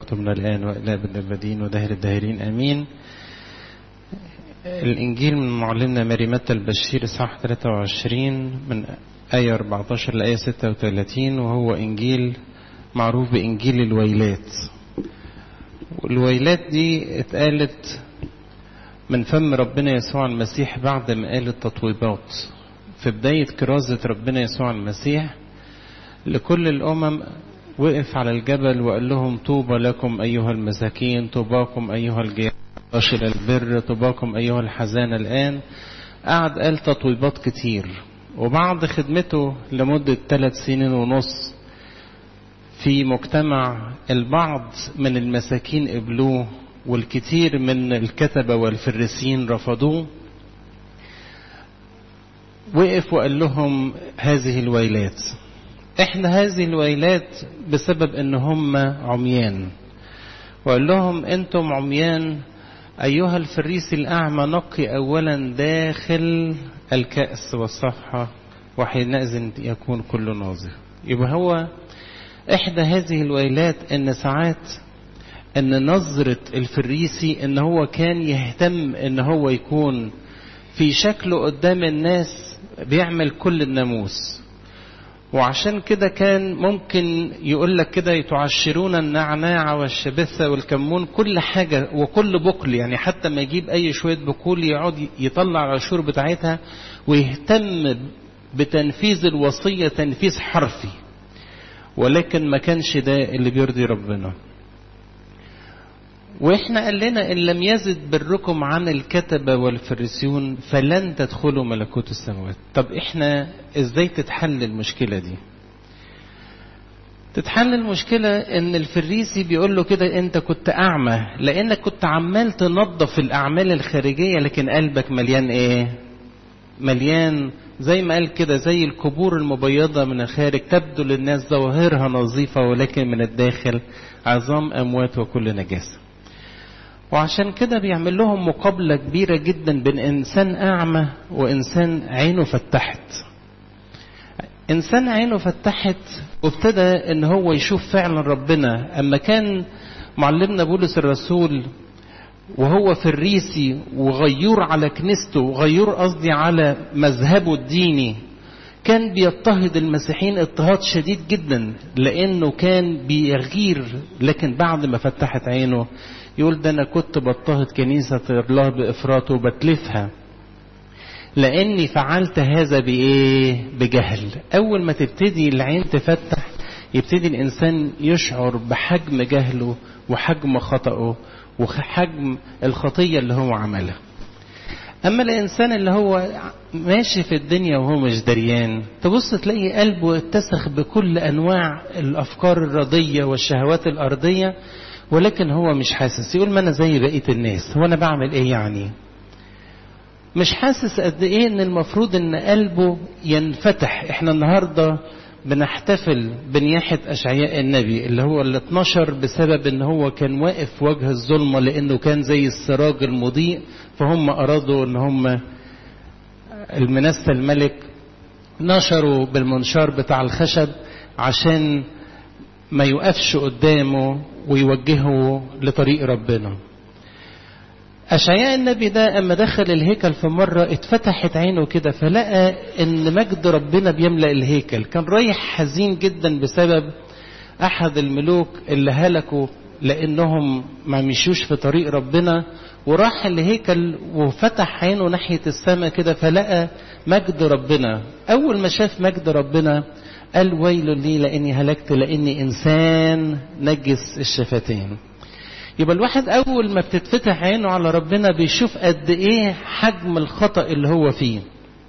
وقت من الآن وإلى أبد البدين ودهر الداهرين آمين الإنجيل من معلمنا ماري متى البشير إصحاح 23 من آية 14 لآية 36 وهو إنجيل معروف بإنجيل الويلات والويلات دي اتقالت من فم ربنا يسوع المسيح بعد ما قال التطويبات في بداية كرازة ربنا يسوع المسيح لكل الأمم وقف على الجبل وقال لهم طوبى لكم أيها المساكين طوباكم أيها الجياش إلى البر طوباكم أيها الحزان الآن قعد قال تطويبات كتير وبعد خدمته لمدة ثلاث سنين ونص في مجتمع البعض من المساكين قبلوه والكثير من الكتبة والفريسين رفضوه وقف وقال لهم هذه الويلات احنا هذه الويلات بسبب ان هم عميان وقال لهم انتم عميان ايها الفريسي الاعمى نقي اولا داخل الكأس والصفحة وحينئذ يكون كل ناظر يبقى هو احدى هذه الويلات ان ساعات ان نظرة الفريسي ان هو كان يهتم ان هو يكون في شكله قدام الناس بيعمل كل الناموس وعشان كده كان ممكن يقول لك كده يتعشرون النعناع والشبثة والكمون كل حاجة وكل بقل يعني حتى ما يجيب أي شوية بقول يقعد يطلع العشور بتاعتها ويهتم بتنفيذ الوصية تنفيذ حرفي ولكن ما كانش ده اللي بيرضي ربنا واحنا قال لنا ان لم يزد بركم عن الكتبة والفريسيون فلن تدخلوا ملكوت السماوات طب احنا ازاي تتحل المشكلة دي تتحل المشكلة ان الفريسي بيقول له كده انت كنت اعمى لانك كنت عمال تنظف الاعمال الخارجية لكن قلبك مليان ايه مليان زي ما قال كده زي القبور المبيضة من الخارج تبدو للناس ظواهرها نظيفة ولكن من الداخل عظام أموات وكل نجاسة وعشان كده بيعمل لهم مقابلة كبيرة جدا بين إنسان أعمى وإنسان عينه فتحت إنسان عينه فتحت وابتدى إن هو يشوف فعلا ربنا أما كان معلمنا بولس الرسول وهو فريسي وغيور على كنيسته وغيور قصدي على مذهبه الديني كان بيضطهد المسيحيين اضطهاد شديد جدا لانه كان بيغير لكن بعد ما فتحت عينه يقول ده انا كنت بضطهد كنيسة الله بافراط وبتلفها لاني فعلت هذا بايه بجهل اول ما تبتدي العين تفتح يبتدي الانسان يشعر بحجم جهله وحجم خطأه وحجم الخطية اللي هو عملها أما الإنسان اللي هو ماشي في الدنيا وهو مش دريان تبص تلاقي قلبه اتسخ بكل أنواع الأفكار الرضية والشهوات الأرضية ولكن هو مش حاسس يقول ما أنا زي بقية الناس هو أنا بعمل إيه يعني مش حاسس قد إيه إن المفروض إن قلبه ينفتح إحنا النهاردة بنحتفل بنياحة أشعياء النبي اللي هو ال 12 بسبب ان هو كان واقف وجه الظلمة لانه كان زي السراج المضيء فهم ارادوا ان هم المنسى الملك نشروا بالمنشار بتاع الخشب عشان ما يقفش قدامه ويوجهه لطريق ربنا أشعياء النبي ده أما دخل الهيكل في مرة اتفتحت عينه كده فلقى إن مجد ربنا بيملأ الهيكل كان رايح حزين جدا بسبب أحد الملوك اللي هلكوا لأنهم ما مشيوش في طريق ربنا وراح الهيكل وفتح عينه ناحية السماء كده فلقى مجد ربنا أول ما شاف مجد ربنا قال ويل لي لأني هلكت لأني إنسان نجس الشفتين يبقى الواحد اول ما بتتفتح عينه على ربنا بيشوف قد ايه حجم الخطأ اللي هو فيه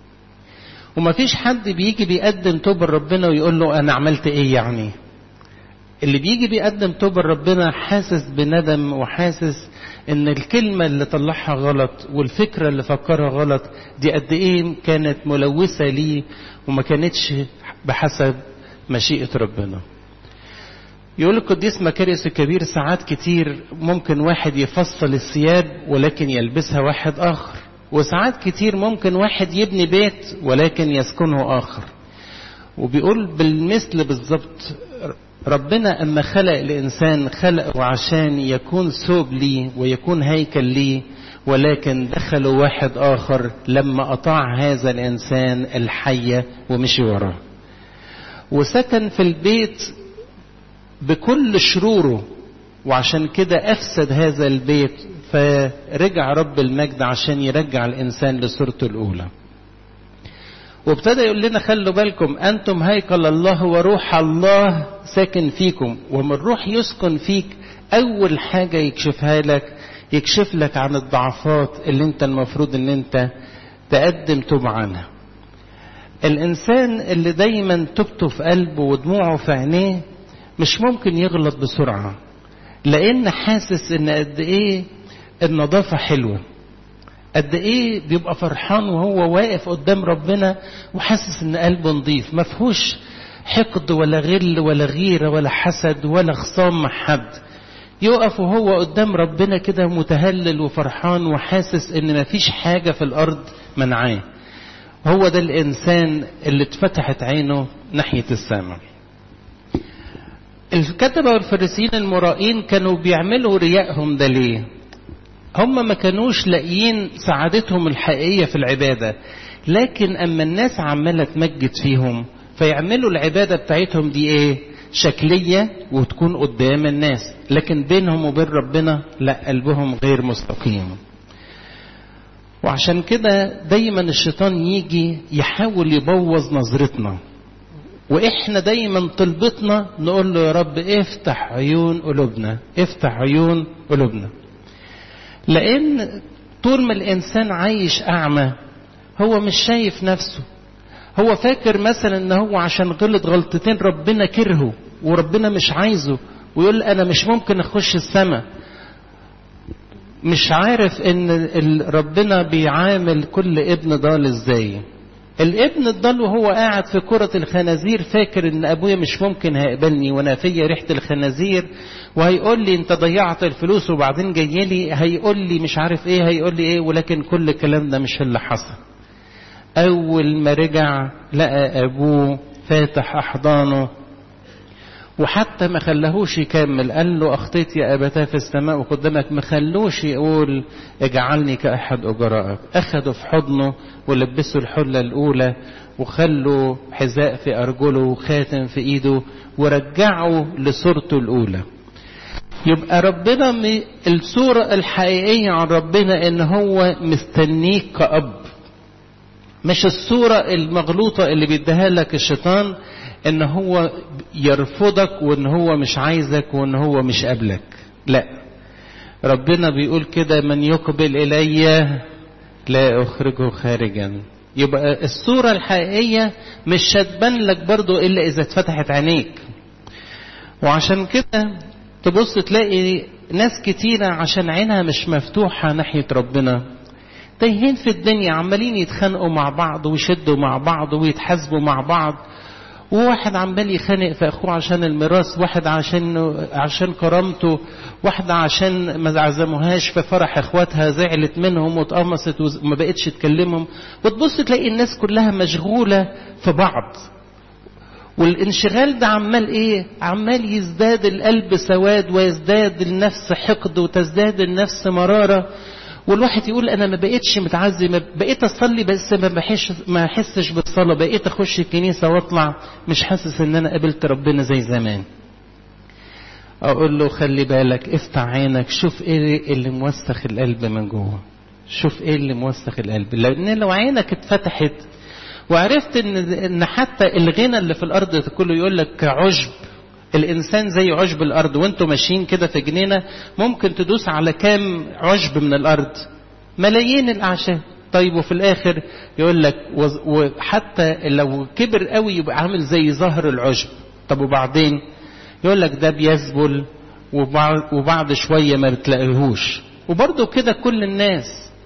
ومفيش حد بيجي بيقدم توبة لربنا ويقول له انا عملت ايه يعني اللي بيجي بيقدم توبة لربنا حاسس بندم وحاسس ان الكلمة اللي طلعها غلط والفكرة اللي فكرها غلط دي قد ايه كانت ملوثة ليه وما كانتش بحسب مشيئة ربنا يقول القديس مكاريوس الكبير ساعات كتير ممكن واحد يفصل الثياب ولكن يلبسها واحد آخر وساعات كتير ممكن واحد يبني بيت ولكن يسكنه آخر وبيقول بالمثل بالظبط ربنا أما خلق الإنسان خلقه عشان يكون ثوب ليه ويكون هيكل ليه ولكن دخلوا واحد آخر لما أطاع هذا الإنسان الحية ومشي وراه وسكن في البيت بكل شروره وعشان كده أفسد هذا البيت فرجع رب المجد عشان يرجع الإنسان لصورته الأولى وابتدى يقول لنا خلوا بالكم أنتم هيكل الله وروح الله ساكن فيكم ومن الروح يسكن فيك أول حاجة يكشفها لك يكشف لك عن الضعفات اللي انت المفروض ان انت تقدم توب عنها الانسان اللي دايما توبته في قلبه ودموعه في عينيه مش ممكن يغلط بسرعة لان حاسس ان قد ايه النظافة حلوة قد ايه بيبقى فرحان وهو واقف قدام ربنا وحاسس ان قلبه نظيف ما فيهوش حقد ولا غل ولا غيرة ولا حسد ولا خصام مع حد يقف وهو قدام ربنا كده متهلل وفرحان وحاسس ان مفيش حاجة في الارض منعاه هو ده الانسان اللي اتفتحت عينه ناحية السماء الكتبة والفريسيين المرائين كانوا بيعملوا ريائهم ده ليه هم ما كانوش لاقيين سعادتهم الحقيقية في العبادة لكن اما الناس عمالة تمجد فيهم فيعملوا العبادة بتاعتهم دي ايه شكلية وتكون قدام الناس لكن بينهم وبين ربنا لا قلبهم غير مستقيم وعشان كده دايما الشيطان يجي يحاول يبوظ نظرتنا واحنا دايما طلبتنا نقول له يا رب افتح عيون قلوبنا افتح عيون قلوبنا لان طول ما الانسان عايش اعمى هو مش شايف نفسه هو فاكر مثلا ان هو عشان غلط غلطتين ربنا كرهه وربنا مش عايزه ويقول انا مش ممكن اخش السماء مش عارف ان ربنا بيعامل كل ابن ضال ازاي الابن الضال وهو قاعد في كرة الخنازير فاكر ان ابويا مش ممكن هيقبلني وانا فيا ريحة الخنازير وهيقول لي انت ضيعت الفلوس وبعدين جاي لي هيقول لي مش عارف ايه هيقول لي ايه ولكن كل الكلام ده مش اللي حصل أول ما رجع لقى أبوه فاتح أحضانه وحتى ما خلاهوش يكمل قال له أخطيت يا أبتاه في السماء وقدامك ما خلوش يقول اجعلني كأحد أجرائك أخده في حضنه ولبسه الحلة الأولى وخلوا حذاء في أرجله وخاتم في إيده ورجعه لصورته الأولى يبقى ربنا الصورة الحقيقية عن ربنا إن هو مستنيك كأب مش الصورة المغلوطة اللي بيديها لك الشيطان ان هو يرفضك وان هو مش عايزك وان هو مش قابلك لا ربنا بيقول كده من يقبل الي لا اخرجه خارجا يبقى الصورة الحقيقية مش هتبان لك برضو الا اذا اتفتحت عينيك وعشان كده تبص تلاقي ناس كتيرة عشان عينها مش مفتوحة ناحية ربنا تايهين في الدنيا عمالين يتخانقوا مع بعض ويشدوا مع بعض ويتحاسبوا مع بعض وواحد عمال يخانق في اخوه عشان الميراث واحد عشان عشان كرامته واحده عشان ما عزموهاش في فرح اخواتها زعلت منهم واتقمصت وما بقتش تكلمهم وتبص تلاقي الناس كلها مشغوله في بعض والانشغال ده عمال ايه عمال يزداد القلب سواد ويزداد النفس حقد وتزداد النفس مراره والواحد يقول انا ما بقيتش متعزي ما بقيت اصلي بس ما بحش ما احسش بالصلاه بقيت اخش الكنيسه واطلع مش حاسس ان انا قابلت ربنا زي زمان اقول له خلي بالك افتح عينك شوف ايه اللي موسخ القلب من جوه شوف ايه اللي موسخ القلب لان لو عينك اتفتحت وعرفت ان ان حتى الغنى اللي في الارض كله يقول لك عشب الانسان زي عشب الارض وانتوا ماشيين كده في جنينه ممكن تدوس على كام عشب من الارض ملايين الاعشاب طيب وفي الاخر يقول لك وحتى لو كبر قوي يبقى عامل زي ظهر العشب طب وبعدين يقول لك ده بيذبل وبعد شويه ما بتلاقيهوش وبرضه كده كل الناس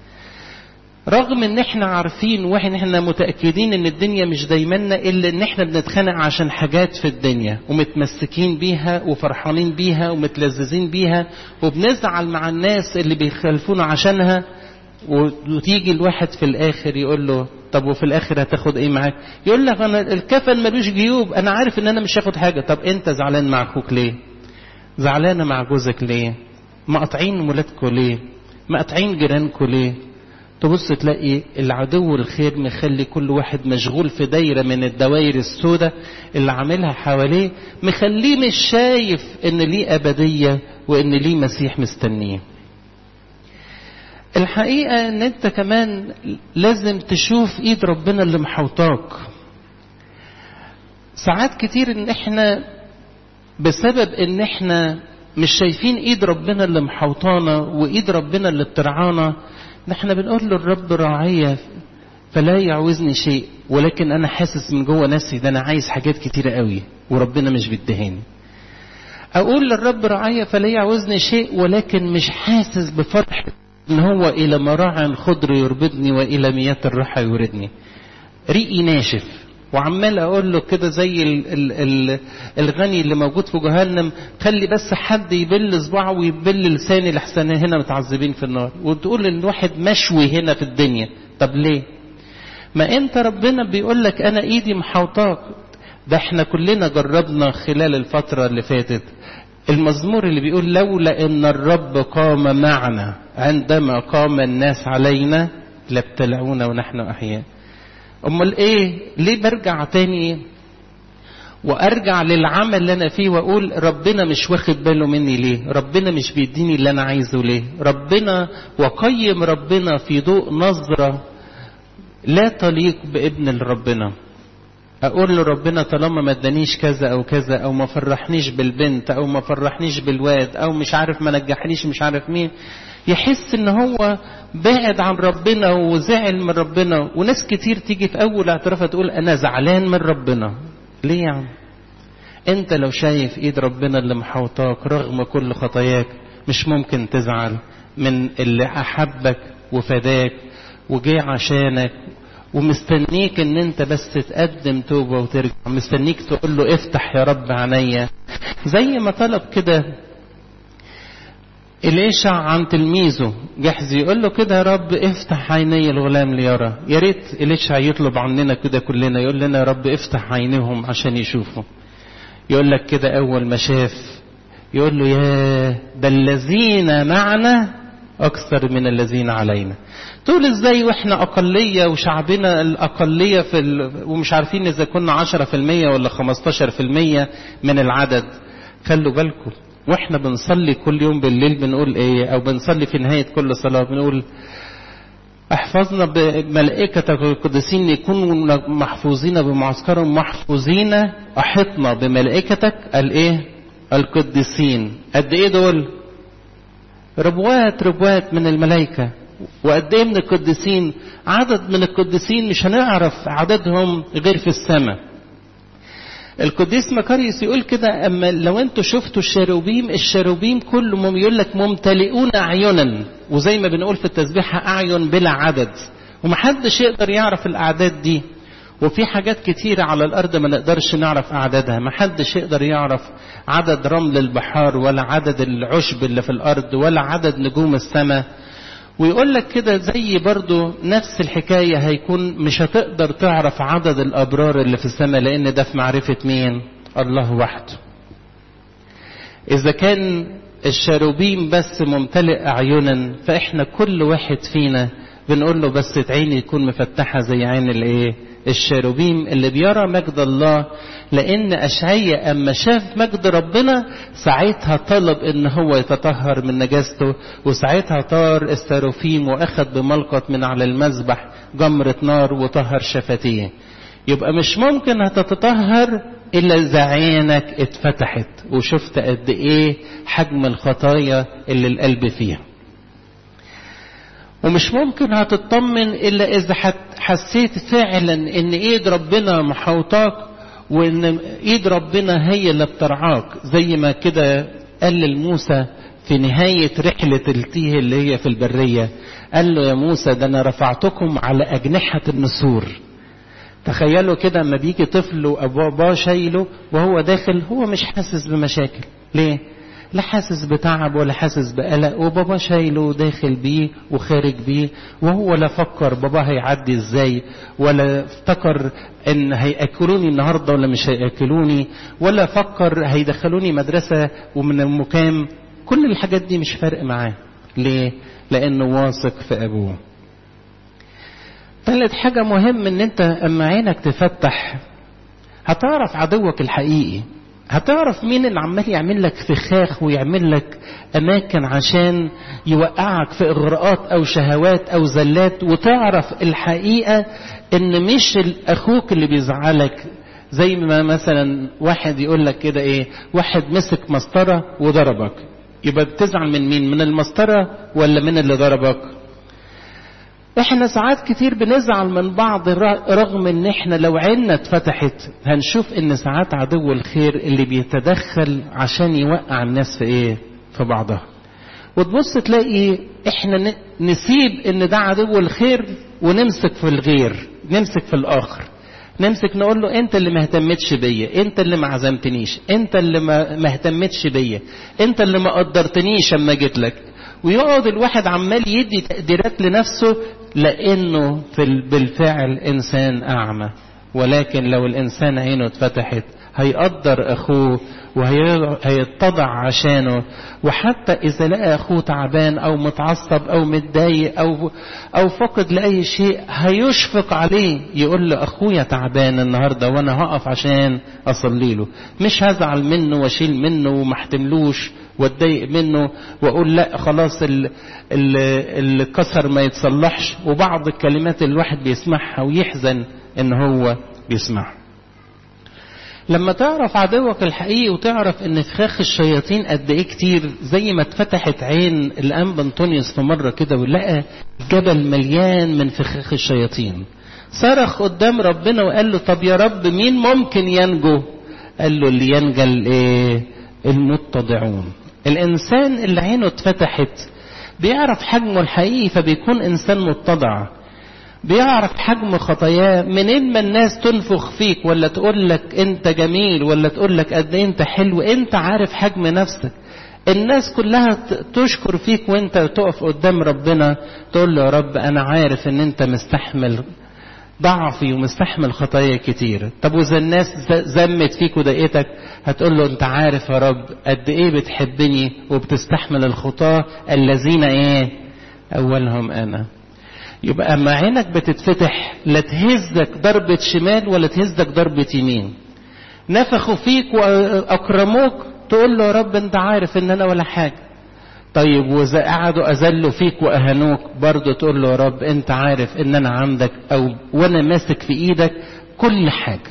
رغم ان احنا عارفين واحنا متاكدين ان الدنيا مش دايمانا الا ان احنا بنتخانق عشان حاجات في الدنيا ومتمسكين بيها وفرحانين بيها ومتلذذين بيها وبنزعل مع الناس اللي بيخالفونا عشانها وتيجي الواحد في الاخر يقول له طب وفي الاخر هتاخد ايه معاك يقول لك انا الكفن ملوش جيوب انا عارف ان انا مش هاخد حاجه طب انت زعلان مع اخوك ليه زعلانه مع جوزك ليه مقاطعين ولادكم ليه مقاطعين جيرانكم ليه تبص تلاقي العدو الخير مخلي كل واحد مشغول في دايرة من الدوائر السوداء اللي عاملها حواليه مخليه مش شايف ان ليه أبدية وان ليه مسيح مستنيه الحقيقة ان انت كمان لازم تشوف ايد ربنا اللي محوطاك ساعات كتير ان احنا بسبب ان احنا مش شايفين ايد ربنا اللي محوطانا وايد ربنا اللي بترعانا نحن بنقول له الرب راعية فلا يعوزني شيء ولكن انا حاسس من جوه نفسي ده انا عايز حاجات كتيرة قوي وربنا مش بيدهاني اقول للرب رعاية فلا يعوزني شيء ولكن مش حاسس بفرح ان هو الى مراعى خضر يربدني والى مياه الراحة يوردني ريقي ناشف وعمال اقول له كده زي ال ال ال الغني اللي موجود في جهنم خلي بس حد يبل صباعه ويبل لساني لحسن هنا متعذبين في النار وتقول ان الواحد مشوي هنا في الدنيا طب ليه ما انت ربنا بيقول لك انا ايدي محوطاك ده احنا كلنا جربنا خلال الفترة اللي فاتت المزمور اللي بيقول لولا ان الرب قام معنا عندما قام الناس علينا لابتلعونا ونحن احياء امال ايه ليه برجع تاني وارجع للعمل اللي انا فيه واقول ربنا مش واخد باله مني ليه ربنا مش بيديني اللي انا عايزه ليه ربنا وقيم ربنا في ضوء نظرة لا تليق بابن ربنا اقول لربنا طالما ما ادانيش كذا او كذا او ما فرحنيش بالبنت او ما فرحنيش بالواد او مش عارف ما نجحنيش مش عارف مين يحس ان هو بعد عن ربنا وزعل من ربنا وناس كتير تيجي في اول اعتراف تقول انا زعلان من ربنا ليه يا عم انت لو شايف ايد ربنا اللي محوطاك رغم كل خطاياك مش ممكن تزعل من اللي احبك وفداك وجي عشانك ومستنيك ان انت بس تقدم توبه وترجع مستنيك تقول له افتح يا رب عينيا زي ما طلب كده إليشع عن تلميذه جحزي يقول له كده يا رب افتح عيني الغلام ليرى يا ريت إليشع يطلب عننا كده كلنا يقول لنا يا رب افتح عينيهم عشان يشوفوا يقول لك كده أول ما شاف يقول له يا ده الذين معنا أكثر من الذين علينا تقول ازاي واحنا أقلية وشعبنا الأقلية في ال... ومش عارفين إذا كنا عشرة في المية ولا خمستاشر في المية من العدد خلوا بالكم واحنا بنصلي كل يوم بالليل بنقول ايه او بنصلي في نهاية كل صلاة بنقول احفظنا بملائكتك القدسين يكونوا محفوظين بمعسكرهم محفوظين احطنا بملائكتك الايه القديسين قد ايه دول ربوات ربوات من الملائكة وقد ايه من القديسين عدد من القديسين مش هنعرف عددهم غير في السماء القديس مكاريوس يقول كده اما لو انتوا شفتوا الشاروبيم الشاروبيم كلهم يقول لك ممتلئون اعينا وزي ما بنقول في التسبيحه اعين بلا عدد ومحدش يقدر يعرف الاعداد دي وفي حاجات كتيرة على الأرض ما نقدرش نعرف أعدادها ما حدش يقدر يعرف عدد رمل البحار ولا عدد العشب اللي في الأرض ولا عدد نجوم السماء ويقول لك كده زي برضو نفس الحكاية هيكون مش هتقدر تعرف عدد الأبرار اللي في السماء لأن ده في معرفة مين الله وحده إذا كان الشاروبيم بس ممتلئ أعينا فإحنا كل واحد فينا بنقول له بس عيني تكون مفتحة زي عين الإيه الشاروبيم اللي بيرى مجد الله لأن أشعية أما شاف مجد ربنا ساعتها طلب إن هو يتطهر من نجاسته وساعتها طار الساروفيم وأخذ بملقط من على المذبح جمرة نار وطهر شفتيه يبقى مش ممكن هتتطهر إلا إذا عينك اتفتحت وشفت قد إيه حجم الخطايا اللي القلب فيها ومش ممكن هتطمن الا اذا حسيت فعلا ان ايد ربنا محوطاك وان ايد ربنا هي اللي بترعاك زي ما كده قال لموسى في نهاية رحلة التيه اللي هي في البرية قال له يا موسى ده انا رفعتكم على اجنحة النسور تخيلوا كده اما بيجي طفل وابوه شايله وهو داخل هو مش حاسس بمشاكل ليه لا حاسس بتعب ولا حاسس بقلق وبابا شايله داخل بيه وخارج بيه وهو لا فكر بابا هيعدي ازاي ولا افتكر ان هياكلوني النهارده ولا مش هياكلوني ولا فكر هيدخلوني مدرسه ومن المكام كل الحاجات دي مش فارق معاه ليه لانه واثق في ابوه ثالث حاجة مهم ان انت اما عينك تفتح هتعرف عدوك الحقيقي هتعرف مين اللي عمال يعمل لك فخاخ ويعمل لك اماكن عشان يوقعك في اغراءات او شهوات او زلات وتعرف الحقيقة ان مش اخوك اللي بيزعلك زي ما مثلا واحد يقول لك كده ايه واحد مسك مسطرة وضربك يبقى بتزعل من مين من المسطرة ولا من اللي ضربك احنا ساعات كتير بنزعل من بعض رغم ان احنا لو عيننا اتفتحت هنشوف ان ساعات عدو الخير اللي بيتدخل عشان يوقع الناس في ايه في بعضها وتبص تلاقي احنا نسيب ان ده عدو الخير ونمسك في الغير نمسك في الاخر نمسك نقول له انت اللي ما اهتمتش بيا انت اللي ما عزمتنيش انت اللي ما اهتمتش بيا انت اللي ما قدرتنيش اما جيت لك ويقعد الواحد عمال يدي تقديرات لنفسه لانه في بالفعل انسان اعمى ولكن لو الانسان عينه اتفتحت هيقدر اخوه وهيتضع عشانه وحتى اذا لقى اخوه تعبان او متعصب او متضايق او او فقد لاي شيء هيشفق عليه يقول له اخويا تعبان النهارده وانا هقف عشان اصلي له مش هزعل منه واشيل منه وما احتملوش واتضايق منه واقول لا خلاص اللي كسر ما يتصلحش وبعض الكلمات الواحد بيسمعها ويحزن ان هو بيسمعها لما تعرف عدوك الحقيقي وتعرف ان فخاخ الشياطين قد ايه كتير زي ما اتفتحت عين الانبا انطونيوس في مره كده ولقى جبل مليان من فخاخ الشياطين صرخ قدام ربنا وقال له طب يا رب مين ممكن ينجو قال له اللي ينجى الايه المتضعون الانسان اللي عينه اتفتحت بيعرف حجمه الحقيقي فبيكون انسان متضع بيعرف حجم خطاياه منين ما الناس تنفخ فيك ولا تقول لك انت جميل ولا تقول لك قد ايه انت حلو انت عارف حجم نفسك الناس كلها تشكر فيك وانت تقف قدام ربنا تقول له يا رب انا عارف ان انت مستحمل ضعفي ومستحمل خطايا كتير طب واذا الناس ذمت فيك وضايقتك هتقول له انت عارف يا رب قد ايه بتحبني وبتستحمل الخطاة الذين ايه اولهم انا يبقى اما عينك بتتفتح لا تهزك ضربة شمال ولا تهزك ضربة يمين نفخوا فيك واكرموك تقول له يا رب انت عارف ان انا ولا حاجة طيب واذا قعدوا اذلوا فيك واهانوك برضه تقول له يا رب انت عارف ان انا عندك او وانا ماسك في ايدك كل حاجة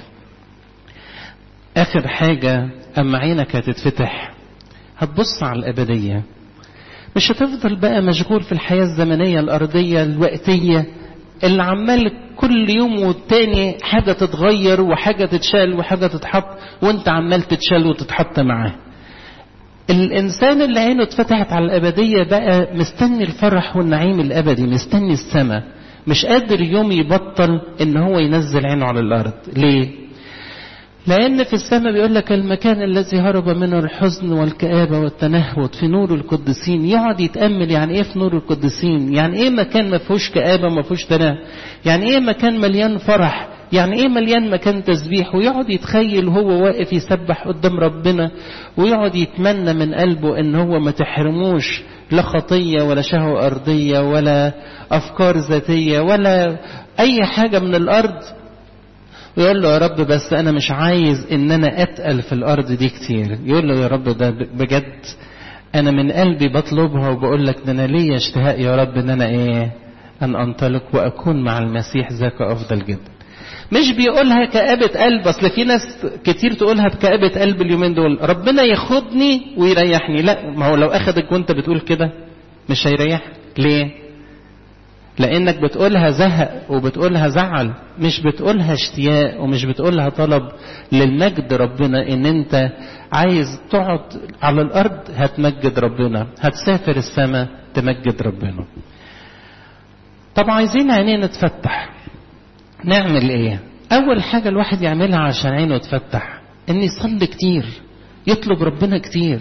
اخر حاجة اما عينك هتتفتح هتبص على الابدية مش هتفضل بقى مشغول في الحياة الزمنية الارضية الوقتية اللي عمال كل يوم والتاني حاجة تتغير وحاجة تتشال وحاجة تتحط وانت عمال تتشال وتتحط معاه الإنسان اللي عينه اتفتحت على الأبدية بقى مستني الفرح والنعيم الأبدي مستني السماء مش قادر يوم يبطل إن هو ينزل عينه على الأرض ليه؟ لأن في السماء بيقول لك المكان الذي هرب منه الحزن والكآبة والتنهد في نور القديسين يقعد يتأمل يعني إيه في نور القديسين يعني إيه مكان ما فيهوش كآبة ما فيهوش تنهد يعني إيه مكان مليان فرح يعني ايه مليان مكان تسبيح ويقعد يتخيل وهو واقف يسبح قدام ربنا ويقعد يتمنى من قلبه ان هو ما تحرموش لا خطية ولا شهوة أرضية ولا أفكار ذاتية ولا أي حاجة من الأرض ويقول له يا رب بس أنا مش عايز إن أنا أتقل في الأرض دي كتير يقول له يا رب ده بجد أنا من قلبي بطلبها وبقول لك ده أنا ليا اشتهاء يا رب إن أنا إيه أن أنطلق وأكون مع المسيح ذاك أفضل جدا مش بيقولها كآبة قلب أصل في ناس كتير تقولها بكآبة قلب اليومين دول ربنا ياخدني ويريحني لا ما هو لو أخدك وأنت بتقول كده مش هيريح ليه لأنك بتقولها زهق وبتقولها زعل مش بتقولها اشتياق ومش بتقولها طلب للمجد ربنا إن أنت عايز تقعد على الأرض هتمجد ربنا هتسافر السماء تمجد ربنا طب عايزين عينينا تفتح نعمل ايه اول حاجة الواحد يعملها عشان عينه تفتح ان يصلي كتير يطلب ربنا كتير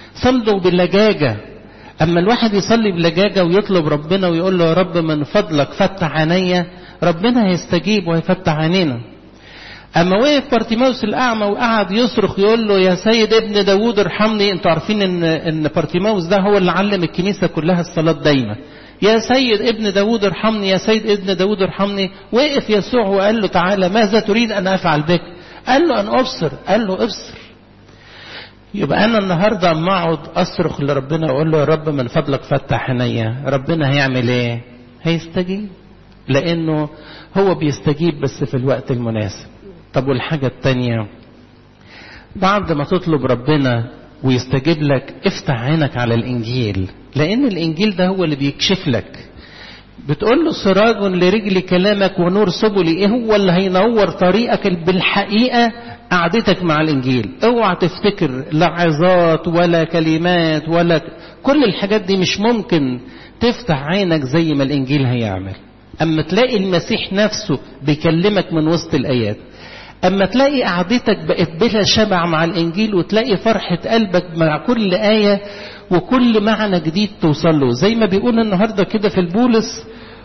صلوا بلجاجة أما الواحد يصلي بلجاجة ويطلب ربنا ويقول له يا رب من فضلك فتح عينيا ربنا هيستجيب وهيفتح عينينا أما وقف بارتيماوس الأعمى وقعد يصرخ يقول له يا سيد ابن داوود ارحمني انتوا عارفين ان ان بارتيماوس ده هو اللي علم الكنيسة كلها الصلاة دايما يا سيد ابن داوود ارحمني يا سيد ابن داوود ارحمني وقف يسوع وقال له تعالى ماذا تريد أن أفعل بك قال له أن أبصر قال له ابصر يبقى أنا النهاردة أما أقعد أصرخ لربنا وأقول له يا رب من فضلك فتح عينيا ربنا هيعمل إيه؟ هيستجيب لأنه هو بيستجيب بس في الوقت المناسب طب والحاجة التانية بعد ما تطلب ربنا ويستجيب لك افتح عينك على الإنجيل لأن الإنجيل ده هو اللي بيكشف لك بتقول له سراج لرجل كلامك ونور سبلي ايه هو اللي هينور طريقك بالحقيقة قعدتك مع الانجيل اوعى تفتكر لا عظات ولا كلمات ولا كل الحاجات دي مش ممكن تفتح عينك زي ما الانجيل هيعمل اما تلاقي المسيح نفسه بيكلمك من وسط الايات اما تلاقي قعدتك بقت بلا شبع مع الانجيل وتلاقي فرحة قلبك مع كل آية وكل معنى جديد توصل له زي ما بيقول النهاردة كده في البولس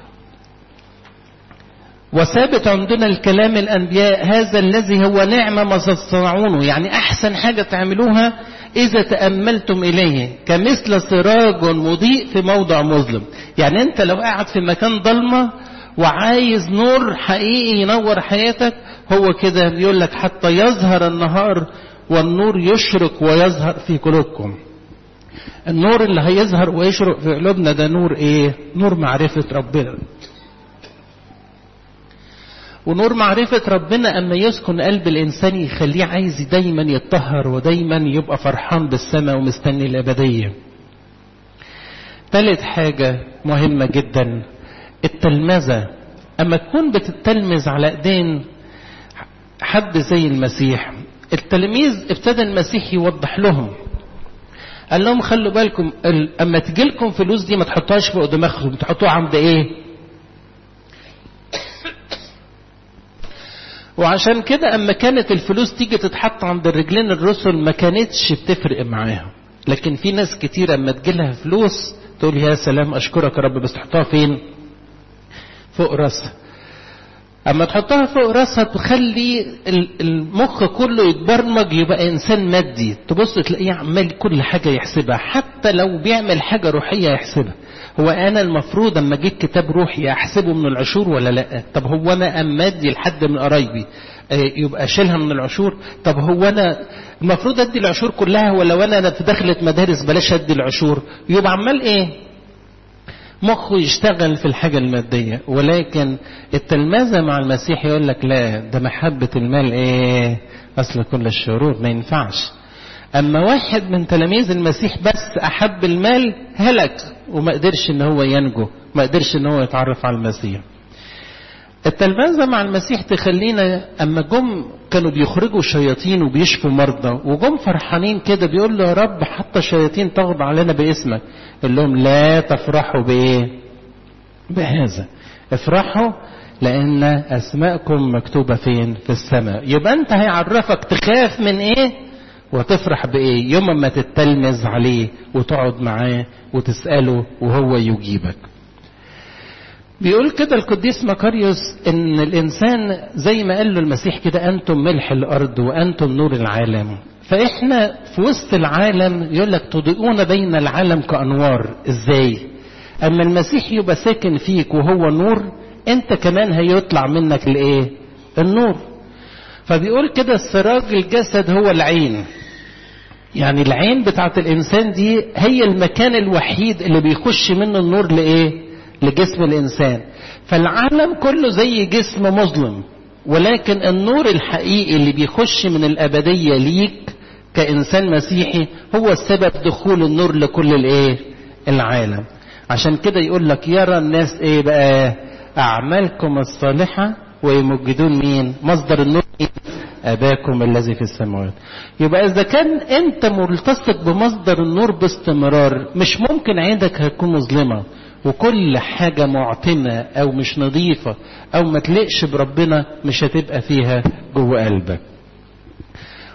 وثابت عندنا الكلام الأنبياء هذا الذي هو نعمة ما تصنعونه يعني أحسن حاجة تعملوها إذا تأملتم إليه كمثل سراج مضيء في موضع مظلم يعني أنت لو قاعد في مكان ضلمة وعايز نور حقيقي ينور حياتك هو كده بيقول لك حتى يظهر النهار والنور يشرق ويظهر في قلوبكم النور اللي هيظهر ويشرق في قلوبنا ده نور ايه نور معرفة ربنا ونور معرفة ربنا أما يسكن قلب الإنسان يخليه عايز دايما يتطهر ودايما يبقى فرحان بالسماء ومستني الأبدية ثالث حاجة مهمة جدا التلمذة أما تكون بتتلمذ على إيدين حد زي المسيح التلاميذ ابتدى المسيح يوضح لهم قال لهم خلوا بالكم اما تجي لكم فلوس دي ما تحطوهاش فوق دماغكم تحطوها عند ايه وعشان كده اما كانت الفلوس تيجي تتحط عند الرجلين الرسل ما كانتش بتفرق معاهم لكن في ناس كتير اما تجيلها فلوس تقول يا سلام اشكرك يا رب بس تحطها فين فوق راسها اما تحطها فوق راسها تخلي المخ كله يتبرمج يبقى انسان مادي تبص تلاقيه عمال كل حاجه يحسبها حتى لو بيعمل حاجه روحيه يحسبها هو انا المفروض اما اجيب كتاب روحي احسبه من العشور ولا لا طب هو انا ام مادي لحد من قرايبي يبقى اشيلها من العشور طب هو انا المفروض ادي العشور كلها ولو انا في دخلة مدارس بلاش ادي العشور يبقى عمال ايه مخه يشتغل في الحاجة المادية ولكن التلمذة مع المسيح يقول لك لا ده محبة المال ايه اصل كل الشرور ما ينفعش اما واحد من تلاميذ المسيح بس احب المال هلك وما قدرش ان هو ينجو ما قدرش ان هو يتعرف على المسيح التلمذة مع المسيح تخلينا اما جم كانوا بيخرجوا شياطين وبيشفوا مرضى وجم فرحانين كده بيقول له يا رب حتى الشياطين تغضى علينا باسمك قال لهم لا تفرحوا بايه بهذا افرحوا لان اسماءكم مكتوبة فين في السماء يبقى انت هيعرفك تخاف من ايه وتفرح بايه يوم ما تتلمذ عليه وتقعد معاه وتسأله وهو يجيبك بيقول كده القديس مكاريوس ان الانسان زي ما قال له المسيح كده انتم ملح الارض وانتم نور العالم فاحنا في وسط العالم يقول لك تضيئون بين العالم كانوار ازاي اما المسيح يبقى ساكن فيك وهو نور انت كمان هيطلع منك الايه النور فبيقول كده السراج الجسد هو العين يعني العين بتاعت الانسان دي هي المكان الوحيد اللي بيخش منه النور لايه لجسم الإنسان فالعالم كله زي جسم مظلم ولكن النور الحقيقي اللي بيخش من الأبدية ليك كإنسان مسيحي هو السبب دخول النور لكل الإيه العالم عشان كده يقول لك يرى الناس إيه بقى أعمالكم الصالحة ويمجدون مين مصدر النور أباكم الذي في السماوات يبقى إذا كان أنت ملتصق بمصدر النور باستمرار مش ممكن عينك هتكون مظلمة وكل حاجة معتمة أو مش نظيفة أو ما تلقش بربنا مش هتبقى فيها جوه قلبك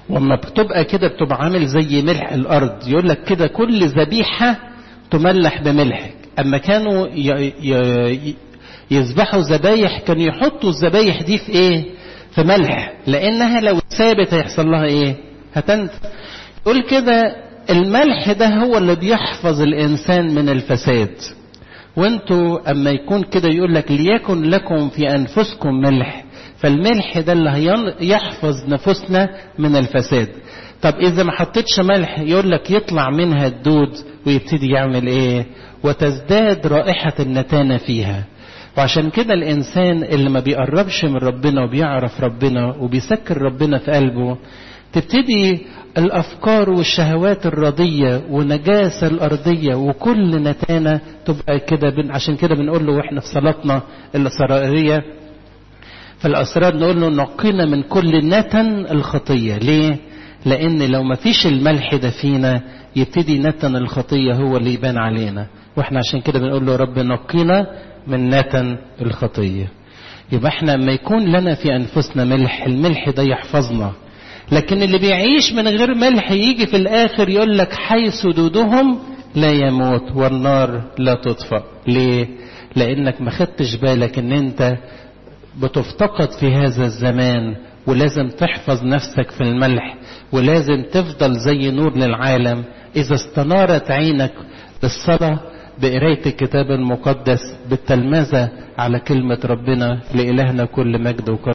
وما بتبقى كده بتبقى عامل زي ملح الارض يقول لك كده كل ذبيحه تملح بملح اما كانوا ي... ي... يذبحوا ذبايح كانوا يحطوا الذبايح دي في ايه في ملح لانها لو ثابت هيحصل لها ايه هتنت يقول كده الملح ده هو اللي بيحفظ الانسان من الفساد وانتوا اما يكون كده يقول لك ليكن لكم في انفسكم ملح فالملح ده اللي يحفظ نفوسنا من الفساد طب اذا ما حطيتش ملح يقول لك يطلع منها الدود ويبتدي يعمل ايه وتزداد رائحة النتانة فيها وعشان كده الانسان اللي ما بيقربش من ربنا وبيعرف ربنا وبيسكر ربنا في قلبه تبتدي الافكار والشهوات الرضيه ونجاسه الارضيه وكل نتانه تبقى كده بن عشان كده بنقول له واحنا في صلاتنا الاسراريه في الاسرار نقول له نقينا من كل نتن الخطيه ليه لان لو ما فيش الملح ده فينا يبتدي نتن الخطيه هو اللي يبان علينا واحنا عشان كده بنقول له رب نقينا من نتن الخطيه يبقى احنا لما يكون لنا في انفسنا ملح الملح ده يحفظنا لكن اللي بيعيش من غير ملح يجي في الاخر يقول لك حي سدودهم لا يموت والنار لا تطفأ ليه لانك ما خدتش بالك ان انت بتفتقد في هذا الزمان ولازم تحفظ نفسك في الملح ولازم تفضل زي نور للعالم اذا استنارت عينك بالصلاه بقرايه الكتاب المقدس بالتلمذه على كلمه ربنا لالهنا كل مجد وكرم